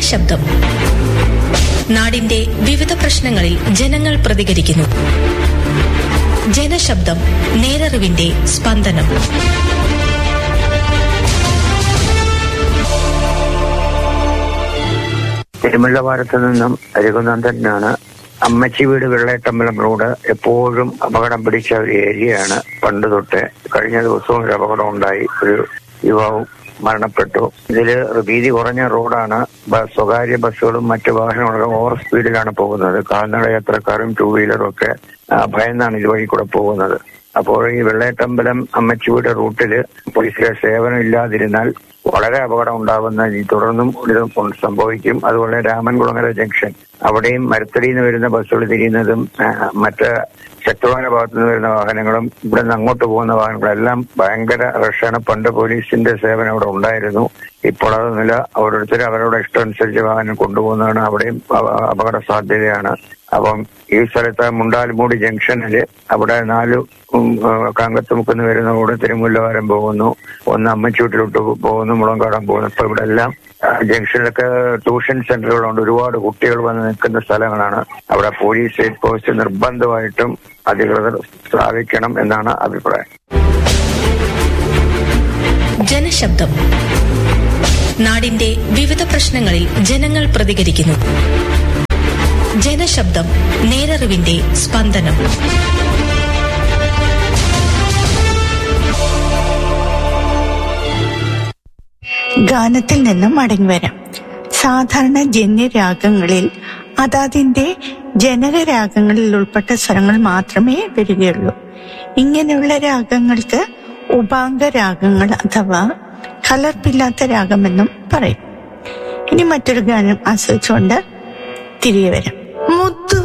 ജനശബ്ദം നാടിന്റെ വിവിധ പ്രശ്നങ്ങളിൽ ജനങ്ങൾ പ്രതികരിക്കുന്നു ജനശബ്ദം നേരറിവിന്റെ സ്പന്ദനം തിരുമുല്ലവാരത്ത് നിന്നും രഘുനന്ദനാണ് അമ്മച്ചി വീട് വെള്ളയട്ടമ്പലം റോഡ് എപ്പോഴും അപകടം പിടിച്ച ഒരു ഏരിയയാണ് പണ്ട് തൊട്ട് കഴിഞ്ഞ ദിവസവും ഒരു അപകടം ഉണ്ടായി ഒരു യുവാവ് മരണപ്പെട്ടു ഇതില് വീതി കുറഞ്ഞ റോഡാണ് ബ- സ്വകാര്യ ബസ്സുകളും മറ്റു വാഹനങ്ങളും ഓവർ സ്പീഡിലാണ് പോകുന്നത് കാൽനട യാത്രക്കാരും ടൂ വീലറും ഒക്കെ ആ, ഭയന്നാണ് ഇതുവഴി കൂടെ പോകുന്നത് അപ്പോൾ ഈ വെള്ളയട്ടമ്പലം അമ്മച്ചിയുടെ റൂട്ടില് പോലീസിലെ സേവനം ഇല്ലാതിരുന്നാൽ വളരെ അപകടം ഉണ്ടാകുന്ന ഈ തുടർന്നും ഇത് സംഭവിക്കും അതുപോലെ രാമൻകുളങ്ങര ജംഗ്ഷൻ അവിടെയും മരത്തടിയിൽ നിന്ന് വരുന്ന ബസ്സുകൾ തിരിയുന്നതും ആ, മറ്റ് ശക്തമായ ഭാഗത്തു നിന്ന് വരുന്ന വാഹനങ്ങളും ഇവിടെ നിന്ന് അങ്ങോട്ട് പോകുന്ന വാഹനങ്ങളെല്ലാം ഭയങ്കര റഷാണ് പണ്ട് പോലീസിന്റെ സേവനം അവിടെ ഉണ്ടായിരുന്നു ഇപ്പോൾ അതൊന്നുമില്ല ഓരോരുത്തരും അവരുടെ ഇഷ്ടമനുസരിച്ച് വാഹനം കൊണ്ടുപോകുന്നതാണ് അവിടെയും അപ- അപകട സാധ്യതയാണ് അപ്പം ഈ സ്ഥലത്ത് മുണ്ടാൽമൂടി ജംഗ്ഷനില് അവിടെ നാല് ഉം, ആ, കാങ്കത്തുമുക്കുന്ന് വരുന്ന കൂടെ തിരുമുല്ലവാരം പോകുന്നു ഒന്ന് അമ്മച്ചൂട്ടിലോട്ട് പോകുന്നു മുളങ്കാടം പോകുന്നു ഇപ്പൊ ഇവിടെ എല്ലാം ആ, ജംഗ്ഷനിലൊക്കെ ട്യൂഷൻ സെന്ററുകളുണ്ട് ഒരുപാട് കുട്ടികൾ വന്ന് നിൽക്കുന്ന സ്ഥലങ്ങളാണ് അവിടെ പോലീസ് ചെക്ക് പോസ്റ്റ് നിർബന്ധമായിട്ടും അധികൃതർ സ്ഥാപിക്കണം എന്നാണ് അഭിപ്രായം ജനശബ്ദം നാടിന്റെ വിവിധ പ്രശ്നങ്ങളിൽ ജനങ്ങൾ പ്രതികരിക്കുന്നു ജനശബ്ദം നേരറിവിന്റെ സ്പന്ദനം ഗാനത്തിൽ നിന്നും മടങ്ങിവരാം സാധാരണ ജന്യരാഗങ്ങളിൽ അതാതിന്റെ ജനകരാഗങ്ങളിൽ ഉൾപ്പെട്ട സ്വരങ്ങൾ മാത്രമേ വരികയുള്ളൂ ഇങ്ങനെയുള്ള രാഗങ്ങൾക്ക് ഉപാംഗ രാഗങ്ങൾ അഥവാ കലർപ്പില്ലാത്ത രാഗമെന്നും പറയും ഇനി മറ്റൊരു ഗാനം ആസ്വദിച്ചുകൊണ്ട് തിരികെ വരാം മുത്തു